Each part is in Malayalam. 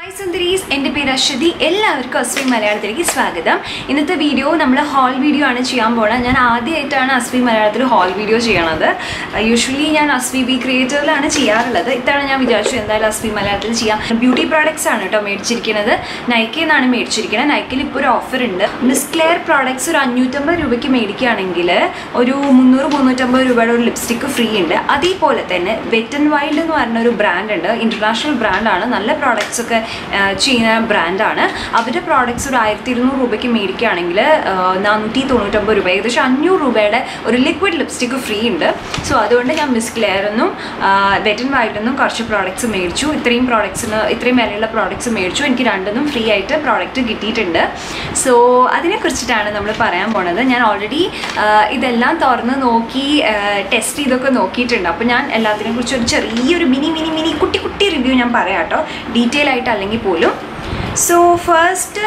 ഹായ് സുന്ദരീസ് എൻ്റെ പേര് അശ്വതി എല്ലാവർക്കും അസ്വി മലയാളത്തിലേക്ക് സ്വാഗതം ഇന്നത്തെ വീഡിയോ നമ്മൾ ഹാൾ വീഡിയോ ആണ് ചെയ്യാൻ പോണത് ഞാൻ ആദ്യമായിട്ടാണ് അസ്വി മലയാളത്തിൽ ഹാൾ വീഡിയോ ചെയ്യണത് യൂഷ്വലി ഞാൻ അസ്വി ബി ക്രിയേറ്ററിലാണ് ചെയ്യാറുള്ളത് ഇത്തവണ ഞാൻ വിചാരിച്ചു എന്തായാലും അസ്വി മലയാളത്തിൽ ചെയ്യാം ബ്യൂട്ടി പ്രോഡക്ട്സ് ആണ് കേട്ടോ മേടിച്ചിരിക്കുന്നത് നൈക്കയിൽ നിന്നാണ് മേടിച്ചിരിക്കുന്നത് നൈക്കയിൽ ഇപ്പോൾ ഒരു ഓഫർ ഉണ്ട് മിസ് ക്ലെയർ പ്രോഡക്ട്സ് ഒരു അഞ്ഞൂറ്റമ്പത് രൂപയ്ക്ക് മേടിക്കുകയാണെങ്കിൽ ഒരു മുന്നൂറ് മുന്നൂറ്റമ്പത് രൂപയുടെ ഒരു ലിപ്സ്റ്റിക്ക് ഫ്രീ ഉണ്ട് അതേപോലെ തന്നെ വെറ്റ് ആൻഡ് വൈൽഡ് എന്ന് പറയുന്ന ഒരു ബ്രാൻഡ് ഉണ്ട് ഇന്റർനാഷണൽ ബ്രാൻഡാണ് നല്ല പ്രോഡക്ട്സ് ഒക്കെ ആ, ചെയ്യുന്ന ബ്രാൻഡാണ് അവരുടെ പ്രോഡക്ട്സ് ഒരു ആയിരത്തി ഇരുന്നൂറ് രൂപയ്ക്ക് മേടിക്കുകയാണെങ്കിൽ നാനൂറ്റി തൊണ്ണൂറ്റൊമ്പത് രൂപ ഏകദേശം അഞ്ഞൂറ് രൂപയുടെ ഒരു ലിക്വിഡ് ലിപ്സ്റ്റിക്ക് ഫ്രീ ഉണ്ട് സോ അതുകൊണ്ട് ഞാൻ മിസ് ക്ലെയറിനും വെറ്റ് ആൻഡ് വൈൽഡിൽ നിന്നും കുറച്ച് പ്രോഡക്ട്സ് മേടിച്ചു ഇത്രയും പ്രോഡക്ട്സിന് ഇത്രയും വിലയുള്ള പ്രോഡക്ട്സ് മേടിച്ചു എനിക്ക് രണ്ടിനും ഫ്രീ ആയിട്ട് പ്രോഡക്റ്റ് കിട്ടിയിട്ടുണ്ട് സോ അതിനെക്കുറിച്ചിട്ടാണ് നമ്മൾ പറയാൻ പോണത് ഞാൻ ഓൾറെഡി ഇതെല്ലാം തുറന്ന് നോക്കി ടെസ്റ്റ് ചെയ്തൊക്കെ നോക്കിയിട്ടുണ്ട് അപ്പോൾ ഞാൻ എല്ലാത്തിനെ കുറിച്ച് ഒരു ചെറിയൊരു മിനി മിനി മിനി കുട്ടി കുട്ടി റിവ്യൂ ഞാൻ പറയാം കേട്ടോ ഡീറ്റെയിൽ ആയിട്ട് അല്ലെങ്കിൽ പോലും സോ ഫസ്റ്റ്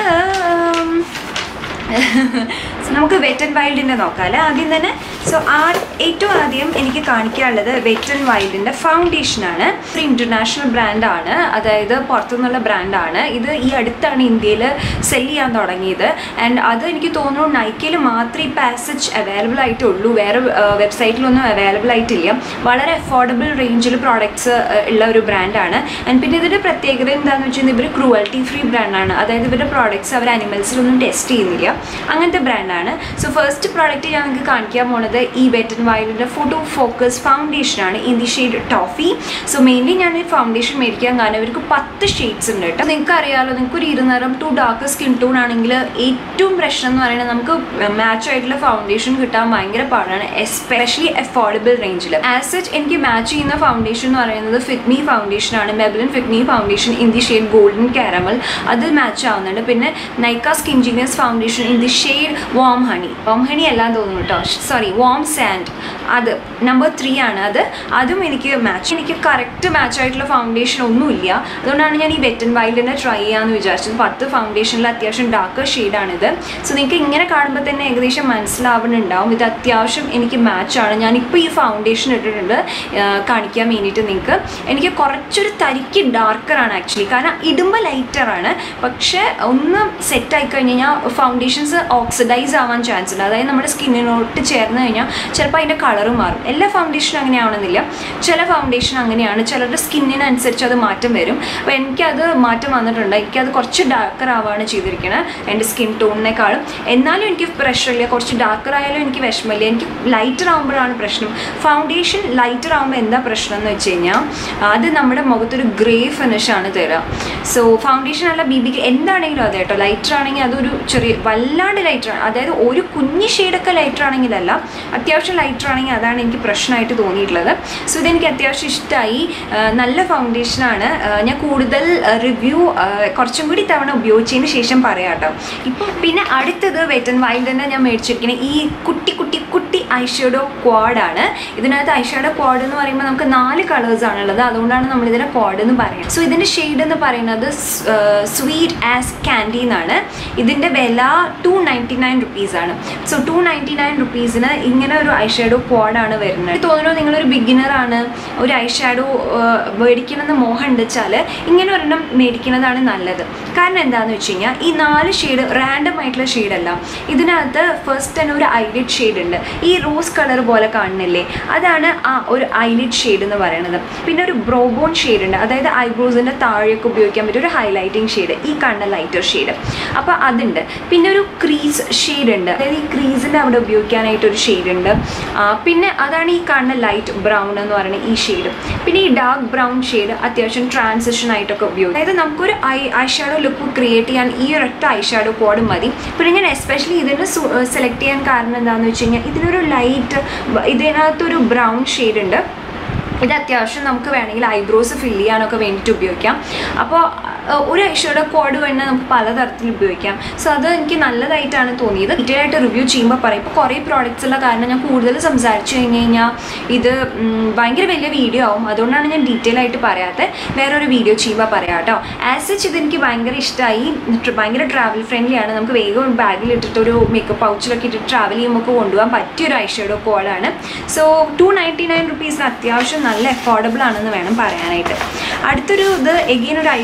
നമുക്ക് വെറ്റ് ആൻഡ് വൈൽഡിൻ്റെ നോക്കാം അല്ലേ ആദ്യം തന്നെ സോ ആ ഏറ്റവും ആദ്യം എനിക്ക് കാണിക്കാനുള്ളത് വെറ്റ് ആൻഡ് വൈൽഡിൻ്റെ ഫൗണ്ടേഷനാണ് ഒരു ഇൻ്റർനാഷണൽ ബ്രാൻഡാണ് അതായത് പുറത്തുനിന്നുള്ള ബ്രാൻഡാണ് ഇത് ഈ അടുത്താണ് ഇന്ത്യയിൽ സെല് ചെയ്യാൻ തുടങ്ങിയത് ആൻഡ് അത് എനിക്ക് തോന്നുന്നു നൈക്കയിൽ മാത്രമേ ഈ പാസേജ് അവൈലബിൾ ആയിട്ടുള്ളൂ വേറെ വെബ്സൈറ്റിലൊന്നും അവൈലബിൾ ആയിട്ടില്ല വളരെ അഫോർഡബിൾ റേഞ്ചിൽ പ്രോഡക്ട്സ് ഉള്ള ഒരു ബ്രാൻഡാണ് ആൻഡ് പിന്നെ ഇതിൻ്റെ പ്രത്യേകത എന്താണെന്ന് വെച്ചാൽ ഇവർ ക്രൂവൽറ്റി ഫ്രീ ബ്രാൻഡാണ് അതായത് ഇവരുടെ പ്രോഡക്ട്സ് അവർ അനിമൽസിലൊന്നും ടെസ്റ്റ് ചെയ്യുന്നില്ല അങ്ങനത്തെ ബ്രാൻഡാണ് സോ ഫസ്റ്റ് പ്രോഡക്റ്റ് ഞാൻ നിങ്ങൾക്ക് കാണിക്കാൻ പോണത് ഈ വെറ്റ് ആൻഡ് വൈൽഡിൻ്റെ ഫോട്ടോ ഫോക്കസ് ഫൗണ്ടേഷനാണ് in the shade toffee so mainly ഞാൻ ഈ ഫൗണ്ടേഷൻ മേടിക്കാൻ കാരണം ഇവർക്ക് പത്ത് ഷെയ്ഡ്സ് ഉണ്ട് കേട്ടോ നിങ്ങൾക്ക് അറിയാലോ നിങ്ങൾക്ക് ഒരു ഇരുനിറം ടു ഡാർക്ക് സ്കിൻ ടോൺ ആണെങ്കിൽ ഏറ്റവും പ്രശ്നം എന്ന് പറയുന്നത് നമുക്ക് മാച്ച് ആയിട്ടുള്ള ഫൗണ്ടേഷൻ കിട്ടാൻ ഭയങ്കര പാടാണ് എസ്പെഷ്യലി അഫോർഡബിൾ റേഞ്ചിൽ ആസ് സച്ച് എനിക്ക് മാച്ച് ചെയ്യുന്ന ഫൗണ്ടേഷൻ എന്ന് പറയുന്നത് ഫിറ്റ്മി ഫൗണ്ടേഷൻ ആണ് Maybelline fit me foundation in the shade golden caramel അതിൽ മാച്ച് ആവുന്നുണ്ട് പിന്നെ Nykaa skin genius foundation in the shade warm honey warm honey എല്ലാം തോന്നുന്നു കേട്ടോ സോറി വാം സാൻഡ് അത് നമ്പർ ത്രീ ആണ് അത് അതും എനിക്ക് മാച്ച് എനിക്ക് കറക്റ്റ് മാച്ച് ആയിട്ടുള്ള ഫൗണ്ടേഷൻ ഒന്നുമില്ല അതുകൊണ്ടാണ് ഞാൻ ഈ വെറ്റ് ആൻഡ് വൈൽഡിനെ ട്രൈ ചെയ്യാമെന്ന് വിചാരിച്ചത് പത്ത് ഫൗണ്ടേഷനിൽ അത്യാവശ്യം ഡാർക്ക് ഷെയ്ഡാണിത് സോ നിങ്ങൾക്ക് ഇങ്ങനെ കാണുമ്പോൾ തന്നെ ഏകദേശം മനസ്സിലാവുന്നുണ്ടാവും ഇത് അത്യാവശ്യം എനിക്ക് മാച്ചാണ് ഞാനിപ്പോൾ ഈ ഫൗണ്ടേഷൻ ഇട്ടിട്ടുണ്ട് ആ, കാണിക്കാൻ വേണ്ടിയിട്ട് നിങ്ങൾക്ക് എനിക്ക് കുറച്ചൊരു തരിക്ക് ഡാർക്കറാണ് ആക്ച്വലി കാരണം ഇടുമ്പോൾ ലൈറ്ററാണ് പക്ഷേ ഒന്ന് സെറ്റ് ആയി കഴിഞ്ഞ് കഴിഞ്ഞാൽ ഫൗണ്ടേഷൻസ് ഓക്സിഡൈസ് ആവാൻ ചാൻസ് ഉണ്ട് അതായത് നമ്മുടെ സ്കിന്നിനോട്ട് ചേർന്ന് കഴിഞ്ഞാൽ ചിലപ്പോൾ അതിൻ്റെ കളറ് മാറും എല്ലാ ഫൗണ്ടേഷനും അങ്ങനെ ആവണമെന്നില്ല ചില ഫൗണ്ടേഷൻ അങ്ങനെയാണ് ചിലരുടെ സ്കിന്നിനനുസരിച്ച് അത് മാറ്റം വരും അപ്പോൾ എനിക്കത് മാറ്റം വന്നിട്ടുണ്ട് എനിക്കത് കുറച്ച് ഡാർക്കർ ആവാണ് ചെയ്തിരിക്കുന്നത് എൻ്റെ സ്കിൻ ടോണിനേക്കാളും എന്നാലും എനിക്ക് പ്രശ്നമില്ല കുറച്ച് ഡാർക്കർ ആയാലും എനിക്ക് വിഷമമില്ല എനിക്ക് ലൈറ്റർ ആകുമ്പോഴാണ് പ്രശ്നം ഫൗണ്ടേഷൻ ലൈറ്റർ ആകുമ്പോൾ എന്താ പ്രശ്നം എന്ന് വെച്ച് കഴിഞ്ഞാൽ അത് നമ്മുടെ മുഖത്തൊരു ഗ്രേ ഫിനിഷാണ് തരിക സോ ഫൗണ്ടേഷൻ അല്ല ബി ബിക്ക് എന്താണെങ്കിലും അതെ കേട്ടോ ലൈറ്റർ ആണെങ്കിൽ അതൊരു ചെറിയ വല്ലാണ്ട് ലൈറ്റർ ആണ് അതായത് ഒരു കുഞ്ഞ് ഷെയ്ഡൊക്കെ ലൈറ്റർ ആണെങ്കിലല്ല അത്യാവശ്യം ലൈറ്റർ ആണെങ്കിൽ അതാണ് എനിക്ക് പ്രശ്നമായിട്ട് തോന്നിയിട്ടുള്ളത് സോ ഇതെനിക്ക് അത്യാവശ്യം ഇഷ്ടമായി നല്ല ഫൗണ്ടേഷനാണ് ഞാൻ കൂടുതൽ റിവ്യൂ കുറച്ചും കൂടി തവണ ഉപയോഗിച്ചതിന് ശേഷം പറയാം കേട്ടോ ഇപ്പോൾ പിന്നെ അടുത്തത് വെറ്റ് ആൻഡ് വൈൽഡ് തന്നെ ഞാൻ മേടിച്ചിരിക്കുന്നത് ഈ കുട്ടി കുട്ടി കുട്ടി ഐഷാഡോ ക്വാഡാണ് ഇതിനകത്ത് ഐഷാഡോ ക്വാഡ് എന്ന് പറയുമ്പോൾ നമുക്ക് നാല് കളേഴ്സ് ആണുള്ളത് അതുകൊണ്ടാണ് നമ്മൾ ഇതിനെ ക്വാഡ് എന്ന് പറയുന്നത് സോ ഇതിൻ്റെ ഷെയ്ഡ് എന്ന് പറയുന്നത് സ്വീറ്റ് ആസ് ക്യാൻഡി എന്നാണ് ഇതിൻ്റെ വില ടു നയൻറ്റി നയൻ റുപ്പീസാണ് സോ ടു നയൻറ്റി നയൻ റുപ്പീസിന് ഇങ്ങനെ ഒരു ഐഷാഡോ ക്വാഡാണ് വരുന്നത് എനിക്ക് തോന്നുന്നു നിങ്ങളൊരു ബിഗിനറാണ് ഒരു ഐഷാഡോ മേടിക്കണമെന്ന് മോഹം ഉണ്ട് വെച്ചാൽ ഇങ്ങനെ ഒരെണ്ണം മേടിക്കുന്നതാണ് നല്ലത് കാരണം എന്താണെന്ന് വെച്ച് കഴിഞ്ഞാൽ ഈ നാല് ഷെയ്ഡ് റാൻഡം ആയിട്ടുള്ള ഷെയ്ഡല്ല ഇതിനകത്ത് ഫസ്റ്റ് തന്നെ ഒരു ഐലിഡ് ഷെയ്ഡ് ഉണ്ട് ഈ റോസ് കളർ പോലെ കാണുന്നില്ലേ അതാണ് ആ ഒരു ഐലിഡ് ഷെയ്ഡ് എന്ന് പറയുന്നത് പിന്നെ ഒരു ബ്രോബോൺ ഷെയ്ഡ് ഉണ്ട് അതായത് ഐബ്രോസിൻ്റെ താഴെയൊക്കെ ഉപയോഗിക്കാൻ പറ്റിയ ഒരു ഹൈലൈറ്റിംഗ് ഷെയ്ഡ് ഈ കാണുന്ന ലൈറ്റർ ഷെയ്ഡ് അപ്പോൾ അതുണ്ട് പിന്നെ ഒരു ക്രീസ് ഷെയ്ഡ് ഉണ്ട് അതായത് ഈ ക്രീസിൻ്റെ അവിടെ ഉപയോഗിക്കാനായിട്ട് ഒരു ഷെയ്ഡ് ഉണ്ട് ആ, പിന്നെ അതാണ് ഈ കാണുന്ന ലൈറ്റ് ബ്രൗൺ എന്ന് പറയുന്ന ഈ ഷെയ്ഡ് പിന്നെ ഈ ഡാർക്ക് ബ്രൗൺ ഷെയ്ഡ് അത്യാവശ്യം ട്രാൻസിഷൻ ആയിട്ടൊക്കെ ഉപയോഗിക്കും അതായത് നമുക്കൊരു eye eye shadow look create ചെയ്യാൻ ഈ ഒരൊറ്റ ഐ ഷാഡോ കോഡ് മതി പിന്നെ ഞാൻ എസ്പെഷ്യലി ഇതിന് സെലക്ട് ചെയ്യാൻ കാരണം എന്താണെന്ന് വെച്ച് കഴിഞ്ഞാൽ ഇതിനൊരു ലൈറ്റ് ഇതിനകത്തൊരു ബ്രൗൺ ഷെയ്ഡ് ഉണ്ട് ഇത് അത്യാവശ്യം നമുക്ക് വേണമെങ്കിൽ ഐബ്രോസ് ഫില്ല് ചെയ്യാനൊക്കെ വേണ്ടിയിട്ട് ഉപയോഗിക്കാം അപ്പോൾ അഹ് ഒരു ഐഷയുടെ കോഡ് വേണമെങ്കിൽ നമുക്ക് പലതരത്തിൽ ഉപയോഗിക്കാം സോ അത് എനിക്ക് നല്ലതായിട്ടാണ് തോന്നിയത് ഡീറ്റെയിൽ ആയിട്ട് റിവ്യൂ ചെയ്യുമ്പോൾ പറയും ഇപ്പോൾ കുറേ പ്രോഡക്റ്റ്സ് ഉള്ള കാരണം ഞാൻ കൂടുതൽ സംസാരിച്ചു കഴിഞ്ഞ് കഴിഞ്ഞാൽ ഇത് ഉം, ഭയങ്കര വലിയ വീഡിയോ ആവും അതുകൊണ്ടാണ് ഞാൻ ഡീറ്റെയിൽ ആയിട്ട് പറയാത്തത് വേറൊരു വീഡിയോ ചെയ്യുമ്പോൾ പറയാം കേട്ടോ ആസ് സച്ച് ഇതെനിക്ക് ഭയങ്കര ഇഷ്ടമായി ഭയങ്കര ട്രാവൽ ഫ്രണ്ട്ലി ആണ് നമുക്ക് വേഗം ബാഗിൽ ഇട്ടിട്ട് ഒരു മേക്കപ്പ് പൗച്ചിലൊക്കെ ഇട്ടിട്ട് ട്രാവൽ ചെയ്യുമ്പോൾ കൊണ്ടുപോകാൻ പറ്റിയ ഒരു ഐഷേഡോ കോഡാണ് സോ ടു നയൻറ്റി നയൻ റുപ്പീസിന് അത്യാവശ്യം നല്ല അഫോർഡബിൾ ആണെന്ന് വേണം പറയാനായിട്ട് അടുത്തൊരു ഇത് എഗെയിൻ ഒരു ഐ ഷാഡോ ആണ്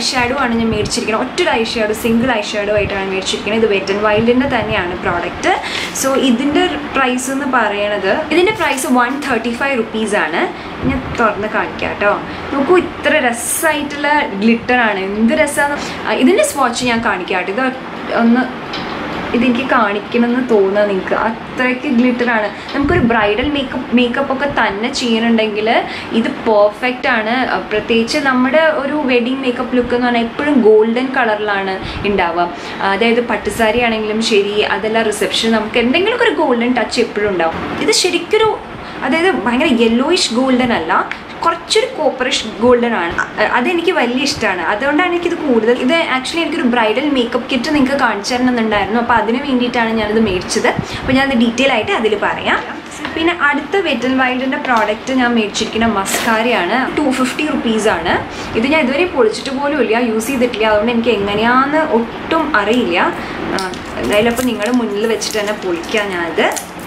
ആണ് ഞാൻ മേടിച്ചിരിക്കുന്നത് ഒറ്റ eye shadow single eye shadow ആയിട്ടാണ് മേടിച്ചിരിക്കുന്നത് ഇത് വെറ്റ് ആൻഡ് വൈൽഡിൻ്റെ തന്നെയാണ് പ്രോഡക്റ്റ് സോ ഇതിൻ്റെ പ്രൈസ് എന്ന് പറയണത് ഇതിൻ്റെ പ്രൈസ് വൺ തേർട്ടി ഫൈവ് റുപ്പീസാണ് ഞാൻ തുറന്ന് കാണിക്കാം കേട്ടോ നോക്കൂ ഇത്ര രസമായിട്ടുള്ള ഗ്ലിറ്ററാണ് എന്ത് രസമാണ് ഇതിൻ്റെ സ്വാച്ച് ഞാൻ കാണിക്കാം കേട്ടോ ഇത് ഒന്ന് ഇതെനിക്ക് കാണിക്കണമെന്ന് തോന്നുക നിങ്ങൾക്ക് അത്രയ്ക്ക് ഗ്ലിറ്ററാണ് നമുക്കൊരു ബ്രൈഡൽ മേക്കപ്പ് മേക്കപ്പ് ഒക്കെ തന്നെ ചെയ്യണമെങ്കിൽ ഇത് പെർഫെക്റ്റ് ആണ് അഹ് പ്രത്യേകിച്ച് നമ്മുടെ ഒരു വെഡിങ് മേക്കപ്പ് ലുക്ക് എന്ന് പറഞ്ഞാൽ എപ്പോഴും ഗോൾഡൻ കളറിലാണ് ഉണ്ടാവുക അതായത് പട്ടുസാരി ആണെങ്കിലും ശരി അതെല്ലാം റിസപ്ഷൻ നമുക്ക് എന്തെങ്കിലുമൊക്കെ ഒരു ഗോൾഡൻ ടച്ച് എപ്പോഴും ഉണ്ടാവും ഇത് ശരിക്കൊരു അതായത് ഭയങ്കര യെല്ലോയിഷ് ഗോൾഡൻ അല്ല കുറച്ചൊരു കോപ്പറിഷ് ഗോൾഡൻ ആണ് അ- അതെനിക്ക് വലിയ ഇഷ്ടമാണ് അതുകൊണ്ടാണ് എനിക്കിത് കൂടുതൽ ഇത് ആക്ച്വലി എനിക്കൊരു ബ്രൈഡൽ മേക്കപ്പ് കിറ്റ് നിങ്ങൾക്ക് കാണിച്ചു തരണമെന്നുണ്ടായിരുന്നു അപ്പോൾ അതിന് വേണ്ടിയിട്ടാണ് ഞാനിത് മേടിച്ചത് അപ്പോൾ ഞാനത് ഡീറ്റെയിൽ ആയിട്ട് അതിൽ പറയാം പിന്നെ അടുത്ത വെറ്റൽ വൈൽഡിൻ്റെ പ്രോഡക്റ്റ് ഞാൻ മേടിച്ചിരിക്കുന്ന മസ്കാരയാണ് ടു ഫിഫ്റ്റി റുപ്പീസാണ് ഇത് ഞാൻ ഇതുവരെ പൊളിച്ചിട്ട് പോലും ഇല്ല യൂസ് ചെയ്തിട്ടില്ല അതുകൊണ്ട് എനിക്ക് എങ്ങനെയാണെന്ന് ഒട്ടും അറിയില്ല ആ, എന്തായാലും അപ്പോൾ നിങ്ങളുടെ മുന്നിൽ വെച്ചിട്ട് തന്നെ പൊളിക്കാം ഞാനത്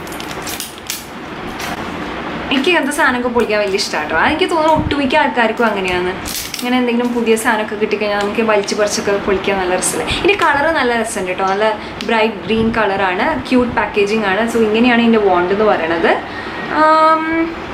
എനിക്ക് അങ്ങനത്തെ സാധനമൊക്കെ പൊളിക്കാൻ വലിയ ഇഷ്ടമാട്ടോ എനിക്ക് തോന്നുന്നു ഒട്ടുമിക്ക ആൾക്കാർക്കും അങ്ങനെയാണ് ഇങ്ങനെ എന്തെങ്കിലും പുതിയ സാധനമൊക്കെ കിട്ടിക്കഴിഞ്ഞാൽ നമുക്ക് വലിച്ചു പറിച്ചൊക്കെ പൊളിക്കാൻ നല്ല രസമല്ലേ ഇതിൻ്റെ കളറ് നല്ല രസമുണ്ട് കേട്ടോ നല്ല ബ്രൈറ്റ് ഗ്രീൻ കളറാണ് ക്യൂട്ട് പാക്കേജിങ് ആണ് സോ ഇങ്ങനെയാണ് ഇതിൻ്റെ വോണ്ട് എന്ന് പറയണത് ആം,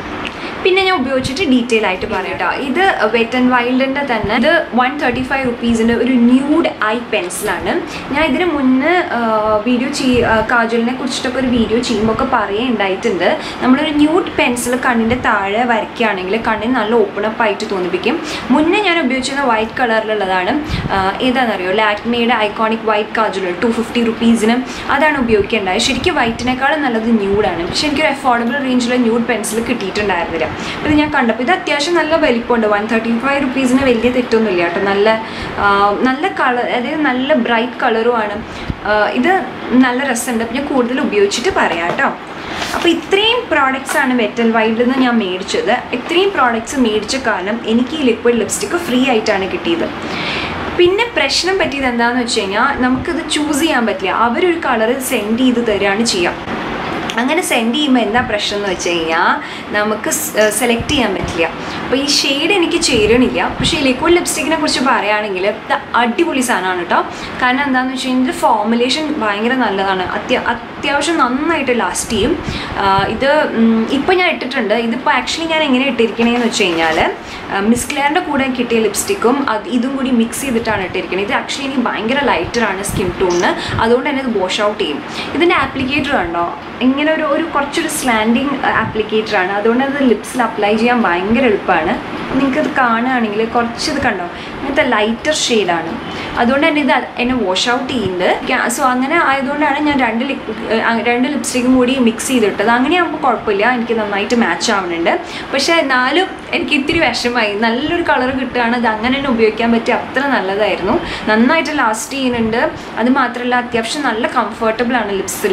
പിന്നെ ഞാൻ ഉപയോഗിച്ചിട്ട് ഡീറ്റെയിൽ ആയിട്ട് പറയാം കേട്ടോ ഇത് വെറ്റ് ആൻഡ് വൈൽഡിൻ്റെ തന്നെ ഇത് വൺ തേർട്ടി ഫൈവ് റുപ്പീസിൻ്റെ ഒരു ന്യൂഡ് ഐ പെൻസിലാണ് ഞാൻ ഇതിന് മുന്നേ വീഡിയോ ചെയ് ആ, കാജലിനെ കുറിച്ചിട്ടൊക്കെ ഒരു വീഡിയോ ചെയ്യുമ്പോൾ ഒക്കെ പറയുണ്ടായിട്ടുണ്ട് നമ്മളൊരു ന്യൂഡ് പെൻസിൽ കണ്ണിൻ്റെ താഴെ വരയ്ക്കുകയാണെങ്കിൽ കണ്ണിന് നല്ല ഓപ്പൺ അപ്പ് ആയിട്ട് തോന്നിപ്പിക്കും മുന്നേ ഞാൻ ഉപയോഗിച്ചിരുന്ന വൈറ്റ് കളറിലുള്ളതാണ് ഏതാണെന്നറിയോ ലാക്മേയുടെ iconic white kajal two fifty റുപ്പീസിന് അതാണ് ഉപയോഗിക്കേണ്ടത് ശരിക്കും വൈറ്റിനേക്കാളും നല്ലത് ന്യൂഡാണ് പക്ഷെ എനിക്കൊരു അഫോർഡബിൾ റേഞ്ചിൽ ന്യൂഡ് പെൻസിൽ കിട്ടിയിട്ടുണ്ടായിരുന്നില്ല ഇത് ഞാൻ കണ്ടപ്പോൾ ഇത് അത്യാവശ്യം നല്ല വലിപ്പമുണ്ട് വൺ തേർട്ടി ഫൈവ് റുപ്പീസിന് വലിയ തെറ്റൊന്നുമില്ല കേട്ടോ നല്ല ആ, നല്ല കളർ അതായത് നല്ല ബ്രൈറ്റ് കളറുമാണ് ഇത് നല്ല രസമുണ്ട് അപ്പോൾ ഞാൻ കൂടുതൽ ഉപയോഗിച്ചിട്ട് പറയാം കേട്ടോ അപ്പോൾ ഇത്രയും പ്രോഡക്റ്റ്സ് ആണ് വെറ്റൽ വൈൽഡിൽ നിന്ന് ഞാൻ മേടിച്ചത് ഇത്രയും പ്രോഡക്റ്റ്സ് മേടിച്ച കാരണം എനിക്ക് ഈ ലിക്വിഡ് ലിപ്സ്റ്റിക്ക് ഫ്രീ ആയിട്ടാണ് കിട്ടിയത് പിന്നെ പ്രശ്നം പറ്റിയത് എന്താണെന്ന് വെച്ച് കഴിഞ്ഞാൽ നമുക്കിത് ചൂസ് ചെയ്യാൻ പറ്റില്ല അവരൊരു കളർ സെൻഡ് ചെയ്ത് തരികയാണ് ചെയ്യുക അങ്ങനെ സെൻഡ് ചെയ്യുമ്പോൾ എന്താ പ്രശ്നം എന്ന് വെച്ച് കഴിഞ്ഞാൽ നമുക്ക് സെലക്ട് ചെയ്യാൻ പറ്റില്ല അപ്പോൾ ഈ ഷെയ്ഡ് എനിക്ക് ചേരണില്ല പക്ഷേ ഈ ലിക്വിഡ് ലിപ്സ്റ്റിക്കിനെ കുറിച്ച് പറയുകയാണെങ്കിൽ ഇത് അടിപൊളി സാധനമാണ് കേട്ടോ കാരണം എന്താണെന്ന് വെച്ച് കഴിഞ്ഞാൽ ഫോർമുലേഷൻ ഭയങ്കര നല്ലതാണ് അത്യ അത്യാവശ്യം നന്നായിട്ട് ലാസ്റ്റ് ചെയ്യും ആ, ഇത് ഇപ്പോൾ ഞാൻ ഇട്ടിട്ടുണ്ട് ഇതിപ്പോൾ ആക്ച്വലി ഞാൻ എങ്ങനെ ഇട്ടിരിക്കണേന്ന് വെച്ച് കഴിഞ്ഞാൽ മിസ് ക്ലെയറിൻ്റെ കൂടെ കിട്ടിയ ലിപ്സ്റ്റിക്കും അത് ഇതും കൂടി മിക്സ് ചെയ്തിട്ടാണ് ഇട്ടിരിക്കുന്നത് ഇത് ആക്ച്വലി എനിക്ക് ഭയങ്കര ലൈറ്ററാണ് സ്കിൻ ടോണിന് അതുകൊണ്ട് തന്നെ ഇത് വാഷ് ഔട്ട് ചെയ്യും ഇതിൻ്റെ ആപ്ലിക്കേറ്റർ കണ്ടോ ഇങ്ങനെ ഒരു ഒരു കുറച്ചൊരു സ്ലാൻഡിങ് ആപ്ലിക്കേറ്റർ ആണ് അതുകൊണ്ട് അത് ലിപ്സിൽ അപ്ലൈ ചെയ്യാൻ ഭയങ്കര എളുപ്പമാണ് നിങ്ങൾക്കത് കാണുകയാണെങ്കിൽ കുറച്ച് ഇത് കണ്ടോ ഇങ്ങനത്തെ ലൈറ്റർ ഷെയ്ഡാണ് അതുകൊണ്ട് തന്നെ ഇത് എന്നെ വാഷ് ഔട്ട് ചെയ്യുന്നുണ്ട് സോ അങ്ങനെ ആയതുകൊണ്ടാണ് ഞാൻ രണ്ട് ലിപ് രണ്ട് ലിപ്സ്റ്റിക്കും കൂടി മിക്സ് ചെയ്തിട്ടത് അങ്ങനെയാകുമ്പോൾ കുഴപ്പമില്ല എനിക്ക് നന്നായിട്ട് മാച്ച് ആവുന്നുണ്ട് പക്ഷേ എന്നാലും എനിക്ക് ഇത്തിരി വിഷമമായി നല്ലൊരു കളർ കിട്ടുകയാണ് അത് അങ്ങനെ തന്നെ ഉപയോഗിക്കാൻ പറ്റിയ അത്ര നല്ലതായിരുന്നു നന്നായിട്ട് ലാസ്റ്റ് ചെയ്യുന്നുണ്ട് അത് മാത്രമല്ല അത്യാവശ്യം നല്ല കംഫർട്ടബിൾ ആണ് ലിപ്സിൽ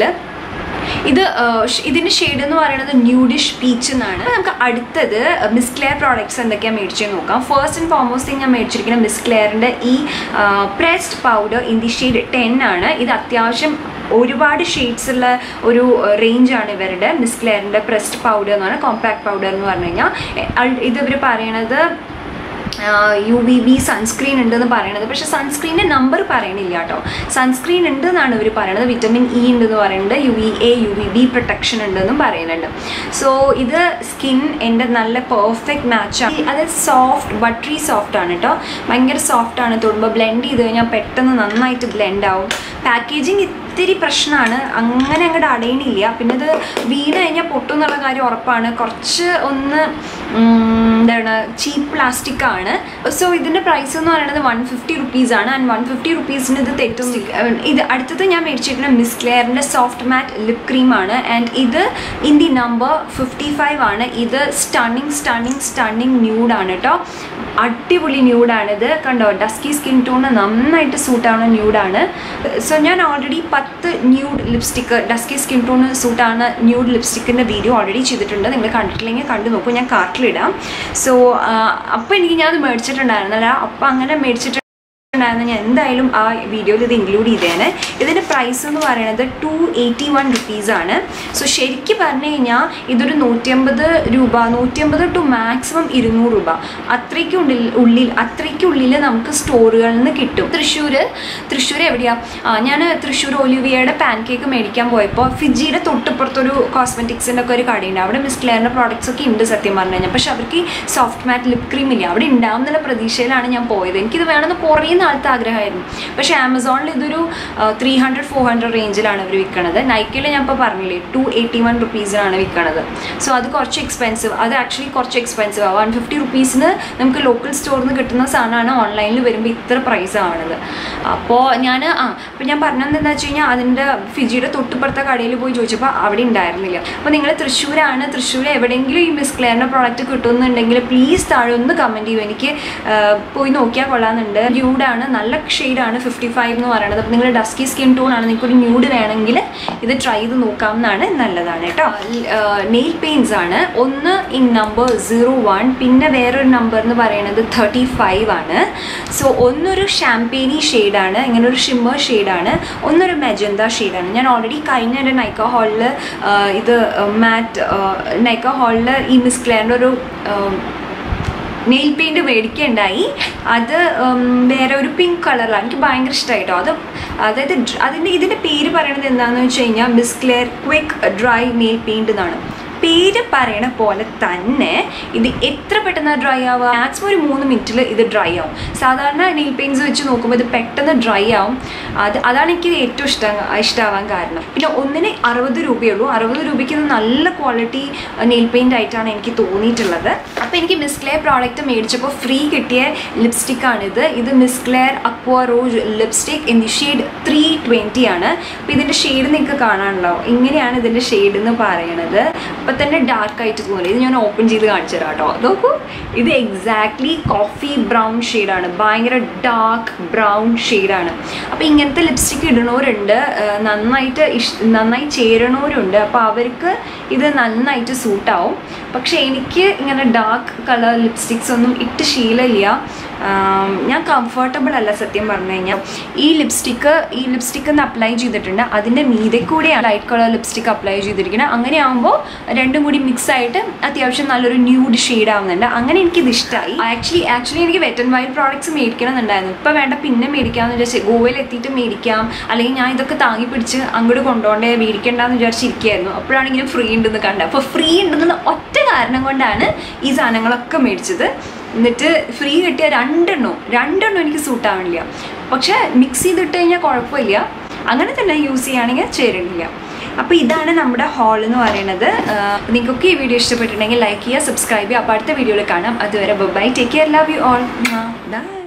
ഇത് ഷ് ഇതിൻ്റെ ഷെയ്ഡ് എന്ന് പറയുന്നത് ന്യൂഡിഷ് പീച്ച് എന്നാണ് അപ്പോൾ നമുക്ക് അടുത്തത് മിസ് ക്ലെയർ പ്രോഡക്ട്സ് എന്തൊക്കെയാണ് മേടിച്ചത് നോക്കാം ഫസ്റ്റ് ആൻഡ് ഫോർമോസ്റ്റ് ഞാൻ മേടിച്ചിരിക്കുന്ന മിസ് ക്ലെയറിൻ്റെ ഈ pressed powder in the shade ten ആണ് ഇത് അത്യാവശ്യം ഒരുപാട് ഷെയ്ഡ്സ് ഉള്ള ഒരു റേഞ്ചാണ് ഇവരുടെ മിസ് ക്ലെയറിൻ്റെ പ്രസ്ഡ് പൗഡർ എന്ന് പറഞ്ഞാൽ കോമ്പാക്ട് പൗഡർ എന്ന് പറഞ്ഞു കഴിഞ്ഞാൽ ഇത് ഇവർ പറയണത് യു വി ബി സൺസ്ക്രീൻ ഉണ്ടെന്ന് പറയണത് പക്ഷേ സൺസ്ക്രീനിൻ്റെ നമ്പർ പറയണില്ല കേട്ടോ സൺസ്ക്രീൻ ഉണ്ട് എന്നാണ് ഇവർ പറയണത് വിറ്റമിൻ ഇ ഉണ്ടെന്ന് പറയുന്നുണ്ട് U V A U V B protection ഉണ്ടെന്നും പറയുന്നുണ്ട് സോ ഇത് സ്കിൻ എൻ്റെ നല്ല പെർഫെക്റ്റ് മാച്ചാണ് അത് സോഫ്റ്റ് ബട്ടറി സോഫ്റ്റ് ആണ് കേട്ടോ ഭയങ്കര സോഫ്റ്റ് ആണ് തൊടുമ്പോൾ ബ്ലെൻഡ് ചെയ്ത് കഴിഞ്ഞാൽ പെട്ടെന്ന് നന്നായിട്ട് ബ്ലെൻഡ് ആവും പാക്കേജിങ് ഇത്തിരി പ്രശ്നമാണ് അങ്ങനെ അങ്ങോട്ട് അടയണില്ല പിന്നെ ഇത് വീണ് കഴിഞ്ഞാൽ പൊട്ടും എന്നുള്ള കാര്യം ഉറപ്പാണ് കുറച്ച് ഒന്ന് ഉം, എന്താണ് ചീപ്പ് പ്ലാസ്റ്റിക് ആണ് സോ ഇതിൻ്റെ പ്രൈസ് എന്ന് പറയുന്നത് വൺ ഫിഫ്റ്റി റുപ്പീസാണ് ആൻഡ് വൺ ഫിഫ്റ്റി റുപ്പീസിന് ഇത് തെറ്റൊന്നുമില്ല ഇത് അടുത്തത് ഞാൻ മേടിച്ചിരിക്കുന്ന മിസ് ക്ലെയറിൻ്റെ സോഫ്റ്റ് മാറ്റ് ലിപ് ക്രീമാണ് ആൻഡ് ഇത് in the number fifty five ആണ് ഇത് സ്റ്റണ്ണിങ് സ്റ്റണ്ണിങ് സ്റ്റണ്ണിങ് ന്യൂഡാണ് കേട്ടോ അടിപൊളി ന്യൂഡാണിത് കണ്ടോ ഡസ്കി സ്കിൻ ടോണ് നന്നായിട്ട് സൂട്ടാവുന്ന ന്യൂഡാണ് സോ ഞാൻ ഓൾറെഡി പത്ത് nude lipstick dusky skin tone സൂട്ടാണ് ന്യൂഡ് ലിപ്സ്റ്റിക്കിൻ്റെ വീഡിയോ ഓൾറെഡി ചെയ്തിട്ടുണ്ട് നിങ്ങൾ കണ്ടിട്ടില്ലെങ്കിൽ കണ്ടു നോക്കൂ ഞാൻ കാർട്ടിലിടാം സോ അപ്പോൾ എനിക്ക് ഞാൻ അത് മേടിച്ചിട്ടുണ്ടായിരുന്നില്ല അപ്പോൾ അങ്ങനെ മേടിച്ചിട്ട് ഉണ്ടായിരുന്ന ഞാൻ എന്തായാലും ആ വീഡിയോയിൽ ഇത് ഇൻക്ലൂഡ് ചെയ്തേനെ ഇതിൻ്റെ പ്രൈസ് എന്ന് പറയുന്നത് ടു എയ്റ്റി വൺ റുപ്പീസാണ് സോ ശരിക്കും പറഞ്ഞു കഴിഞ്ഞാൽ ഇതൊരു നൂറ്റിയമ്പത് രൂപ നൂറ്റിയമ്പത് ടു മാക്സിമം ഇരുന്നൂറ് രൂപ അത്രയ്ക്ക് ഉള്ളിൽ ഉള്ളിൽ അത്രയ്ക്കുള്ളിൽ നമുക്ക് സ്റ്റോറുകളിൽ നിന്ന് കിട്ടും തൃശ്ശൂർ തൃശ്ശൂർ എവിടെയാണ് ഞാൻ തൃശ്ശൂർ ഒലിവിയയുടെ പാൻ കേക്ക് മേടിക്കാൻ പോയപ്പോൾ ഫിജിയുടെ തൊട്ടിപ്പുറത്തൊരു കോസ്മെറ്റിക്സിൻ്റെ ഒക്കെ ഒരു കടയുണ്ട് അവിടെ മിസ് ക്ലെയറിൻ്റെ പ്രോഡക്റ്റ്സ് ഒക്കെ ഉണ്ട് സത്യം പറഞ്ഞു കഴിഞ്ഞാൽ പക്ഷെ അവർക്ക് സോഫ്റ്റ് മാറ്റ് ലിപ് ക്രീം ഇല്ല അവിടെ ഉണ്ടാവും എന്നുള്ള പ്രതീക്ഷയിലാണ് ഞാൻ പോയത് എനിക്കിത് വേണമെന്ന് കുറേ നാളത്തെ ആഗ്രഹമായിരുന്നു പക്ഷേ ആമസോണിൽ ഇതൊരു ത്രീ ഹൺഡ്രഡ് ഫോർ ഹൺഡ്രഡ് റേഞ്ചിലാണ് അവർ വിൽക്കുന്നത് നൈക്കിൽ ഞാൻ ഇപ്പോൾ പറഞ്ഞില്ലേ ടു എയ്റ്റി വൺ റുപ്പീസിനാണ് വിൽക്കുന്നത് സോ അത് കുറച്ച് എക്സ്പെൻസീവ് അത് ആക്ച്വലി കുറച്ച് എക്സ്പെൻസീവ് ആണ് വൺ ഫിഫ്റ്റി റുപ്പീസിന് നമുക്ക് ലോക്കൽ സ്റ്റോറിൽ നിന്ന് കിട്ടുന്ന സാധനമാണ് ഓൺലൈനിൽ വരുമ്പോൾ ഇത്ര പ്രൈസ് ആണത് അപ്പോൾ ഞാൻ ആ അപ്പോൾ ഞാൻ പറഞ്ഞത് എന്താ വെച്ച് കഴിഞ്ഞാൽ അതിൻ്റെ ഫിജിയുടെ തൊട്ടുപ്പുറത്തെ കടയിൽ പോയി ചോദിച്ചപ്പോൾ അവിടെ ഉണ്ടായിരുന്നില്ല അപ്പോൾ നിങ്ങൾ തൃശ്ശൂരാണ് തൃശ്ശൂർ എവിടെയെങ്കിലും ഈ മിസ് ക്ലെയറിൻ്റെ പ്രോഡക്റ്റ് കിട്ടുമെന്നുണ്ടെങ്കിൽ പ്ലീസ് താഴെ ഒന്ന് കമൻറ്റ് ചെയ്യൂ എനിക്ക് ആ, പോയി നോക്കിയാൽ കൊള്ളാമെന്നുണ്ട് ന്യൂഡാണ് നല്ല ഷെയ്ഡാണ് ഫിഫ്റ്റി ഫൈവ് എന്ന് പറയുന്നത് അപ്പോൾ നിങ്ങൾ ഡസ്കി സ്കിൻ ടോൺ ആണ് നിങ്ങൾക്ക് ഒരു ന്യൂഡ് വേണമെങ്കിൽ ഇത് ട്രൈ ചെയ്ത് നോക്കാവുന്നതാണ് നല്ലതാണ് കേട്ടോ നെയിൽ പെയിൻസ് ആണ് ഒന്ന് ഇൻ നമ്പർ സീറോ വൺ പിന്നെ വേറൊരു നമ്പർ എന്ന് പറയുന്നത് തേർട്ടി ഫൈവ് ആണ് സോ ഒന്നൊരു ഷാമ്പെയിനി ഷെയ്ഡാണ് ഇങ്ങനെ ഒരു ഷിമ്മർ ഷെയ്ഡാണ് ഒന്നൊരു മെജന്ത ഷെയ്ഡാണ് ഞാൻ ഓൾറെഡി കഴിഞ്ഞ എൻ്റെ നൈക്ക ഹാളിൽ ഇത് മാറ്റ് നൈക്ക ഹാളിൽ ഈ മിസ് ക്ലെയറിൻ്റെ ഒരു നെയിൽ പെയിൻറ് മേടിക്കുകയുണ്ടായി അത് ഉം, വേറെ ഒരു പിങ്ക് കളറിലാണ് എനിക്ക് ഭയങ്കര ഇഷ്ടമായിട്ടോ അത് അതായത് ഡ്ര- അതിൻ്റെ ഇതിൻ്റെ പേര് പറയണത് എന്താണെന്ന് വെച്ച് കഴിഞ്ഞാൽ Miss Claire quick dry nail paint എന്നാണ് പേര് പറയണ പോലെ തന്നെ ഇത് എത്ര പെട്ടെന്ന് ഡ്രൈ ആവുക മാക്സിമം ഒരു മൂന്ന് മിനിറ്റിൽ ഇത് ഡ്രൈ ആവും സാധാരണ നെയിൽ പെയിൻസ് വെച്ച് നോക്കുമ്പോൾ ഇത് പെട്ടെന്ന് ഡ്രൈ ആവും അത് അതാണ് എനിക്ക് ഏറ്റവും ഇഷ്ടം ഇഷ്ടമാവാൻ കാരണം പിന്നെ ഒന്നിന് അറുപത് രൂപയുള്ളൂ അറുപത് രൂപയ്ക്ക് ഇത് നല്ല ക്വാളിറ്റി നെയിൽ പെയിൻ്റ് ആയിട്ടാണ് എനിക്ക് തോന്നിയിട്ടുള്ളത് അപ്പോൾ എനിക്ക് മിസ്ക്ലെയർ പ്രോഡക്റ്റ് മേടിച്ചപ്പോൾ ഫ്രീ കിട്ടിയ ലിപ്സ്റ്റിക്കാണിത് ഇത് Miss Claire aqua rose lipstick in the shade three twenty ആണ് അപ്പോൾ ഇതിൻ്റെ ഷെയ്ഡ് നിങ്ങൾക്ക് കാണാനുണ്ടോ ഇങ്ങനെയാണ് ഇതിൻ്റെ ഷെയ്ഡ് എന്ന് പറയണത് അപ്പം തന്നെ ഡാർക്ക് ആയിട്ട് തോന്നില്ല ഇത് ഞാൻ ഓപ്പൺ ചെയ്ത് കാണിച്ചു തരാം കേട്ടോ നോക്കൂ ഇത് എക്സാക്ട്ലി കോഫി ബ്രൗൺ ഷെയ്ഡാണ് ഭയങ്കര ഡാർക്ക് ബ്രൗൺ ഷെയ്ഡാണ് അപ്പോൾ ഇങ്ങനത്തെ ലിപ്സ്റ്റിക് ഇടണവരുണ്ട് ആ, നന്നായിട്ട് ഇഷ് നന്നായി ചേരണവരുണ്ട് അപ്പോൾ അവർക്ക് ഇത് നന്നായിട്ട് സൂട്ടാവും പക്ഷേ എനിക്ക് ഇങ്ങനെ ഡാർക്ക് കളർ ലിപ്സ്റ്റിക്സ് ഒന്നും ഇട്ട് ശീലമില്ല ആം, ഞാൻ കംഫർട്ടബിൾ അല്ല സത്യം പറഞ്ഞു കഴിഞ്ഞാൽ ഈ ലിപ്സ്റ്റിക്ക് ഈ ലിപ്സ്റ്റിക്ക് ഒന്ന് അപ്ലൈ ചെയ്തിട്ടുണ്ട് അതിൻ്റെ മീതെ കൂടെയാണ് ലൈറ്റ് കളർ ലിപ്സ്റ്റിക്ക് അപ്ലൈ ചെയ്തിരിക്കുന്നത് അങ്ങനെ ആകുമ്പോൾ രണ്ടും കൂടി മിക്സ് ആയിട്ട് അത്യാവശ്യം നല്ലൊരു ന്യൂഡ് ഷെയ്ഡ് ആവുന്നുണ്ട് അങ്ങനെ എനിക്കിത് ഇഷ്ടമായി ആക്ച്വലി ആക്ച്വലി എനിക്ക് വെറ്റ് ആൻഡ് വൈൽഡ് പ്രോഡക്ട്സ് മേടിക്കണം എന്നുണ്ടായിരുന്നു ഇപ്പം വേണ്ട പിന്നെ മേടിക്കാമെന്ന് വിചാരിച്ച് ഗോവയിൽ എത്തിയിട്ട് മേടിക്കാം അല്ലെങ്കിൽ ഞാൻ ഇതൊക്കെ താങ്ങി പിടിച്ച് അങ്ങോട്ട് കൊണ്ടുപോകണ്ടേ മേടിക്കണ്ടെന്ന് വിചാരിച്ചിരിക്കുകയായിരുന്നു അപ്പോഴാണ് ഇങ്ങനെ ഫ്രീ ഉണ്ടെന്ന് കണ്ടത് അപ്പോൾ ഫ്രീ ഉണ്ടെന്ന് ഒറ്റ കാരണം കൊണ്ടാണ് ഈ സാധനങ്ങളൊക്കെ മേടിച്ചത് എന്നിട്ട് ഫ്രീ കിട്ടിയ രണ്ടെണ്ണവും രണ്ടെണ്ണം എനിക്ക് സൂട്ടാവണില്ല പക്ഷേ മിക്സ് ചെയ്തിട്ട് കഴിഞ്ഞാൽ കുഴപ്പമില്ല അങ്ങനെ തന്നെ യൂസ് ചെയ്യുകയാണെങ്കിൽ ചേരണില്ല അപ്പോൾ ഇതാണ് നമ്മുടെ ഹാൾ എന്ന് പറയുന്നത് നിങ്ങൾക്കൊക്കെ ഈ വീഡിയോ ഇഷ്ടപ്പെട്ടിട്ടുണ്ടെങ്കിൽ ലൈക്ക് ചെയ്യുക സബ്സ്ക്രൈബ് ചെയ്യുക അപ്പോൾ അടുത്ത വീഡിയോയിൽ കാണാം അതുവരെ bye take care love you all by